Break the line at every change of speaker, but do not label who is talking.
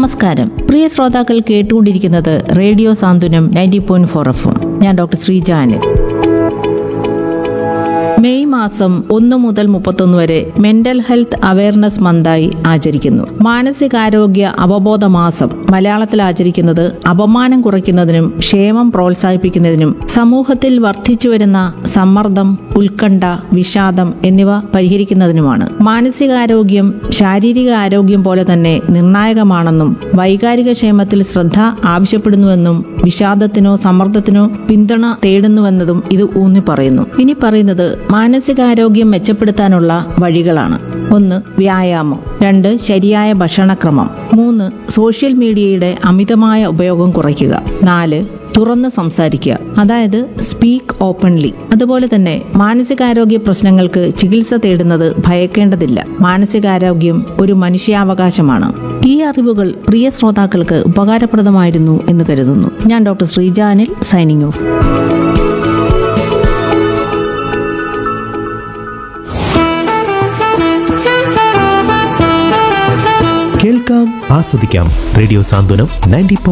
നമസ്കാരം പ്രിയ ശ്രോതാക്കൾ കേട്ടുകൊണ്ടിരിക്കുന്നത് radio Santhwanam ninety point four F ഞാൻ ഡോക്ടർ ശ്രീജാനിൽ മെയ് മാസം ഒന്ന് മുതൽ മുപ്പത്തൊന്ന് വരെ മെന്റൽ ഹെൽത്ത് അവയർനെസ് മന്തായി ആചരിക്കുന്നു മാനസികാരോഗ്യ അവബോധ മാസം മലയാളത്തിൽ ആചരിക്കുന്നത് അപമാനം കുറയ്ക്കുന്നതിനും ക്ഷേമം പ്രോത്സാഹിപ്പിക്കുന്നതിനും സമൂഹത്തിൽ വർദ്ധിച്ചുവരുന്ന സമ്മർദ്ദം ഉത്കണ്ഠ വിഷാദം എന്നിവ പരിഹരിക്കുന്നതിനുമാണ് മാനസികാരോഗ്യം ശാരീരിക ആരോഗ്യം പോലെ തന്നെ നിർണായകമാണെന്നും വൈകാരിക ക്ഷേമത്തിൽ ശ്രദ്ധ ആവശ്യപ്പെടുന്നുവെന്നും വിഷാദത്തിനോ സമ്മർദ്ദത്തിനോ പിന്തുണ തേടുന്നുവെന്നതും ഇത് ഊന്നി പറയുന്നു ഇനി പറയുന്നത് മാനസികാരോഗ്യം മെച്ചപ്പെടുത്താനുള്ള വഴികളാണ് ഒന്ന് വ്യായാമം രണ്ട് ശരിയായ ഭക്ഷണക്രമം മൂന്ന് സോഷ്യൽ മീഡിയയുടെ അമിതമായ ഉപയോഗം കുറയ്ക്കുക നാല് തുറന്ന് സംസാരിക്കുക അതായത് സ്പീക്ക് ഓപ്പൺലി അതുപോലെ തന്നെ മാനസികാരോഗ്യ പ്രശ്നങ്ങൾക്ക് ചികിത്സ തേടുന്നത് ഭയക്കേണ്ടതില്ല മാനസികാരോഗ്യം ഒരു മനുഷ്യാവകാശമാണ് ഈ അറിവുകൾ പ്രിയ ശ്രോതാക്കൾക്ക് ഉപകാരപ്രദമായിരുന്നു എന്ന് കരുതുന്നു ഞാൻ ഡോക്ടർ ശ്രീജാനിൽ സൈനിങ് ഓഫ്
കേൾക്കാം ആസ്വദിക്കാം റേഡിയോ സാന്ത്വനം നയൻറ്റി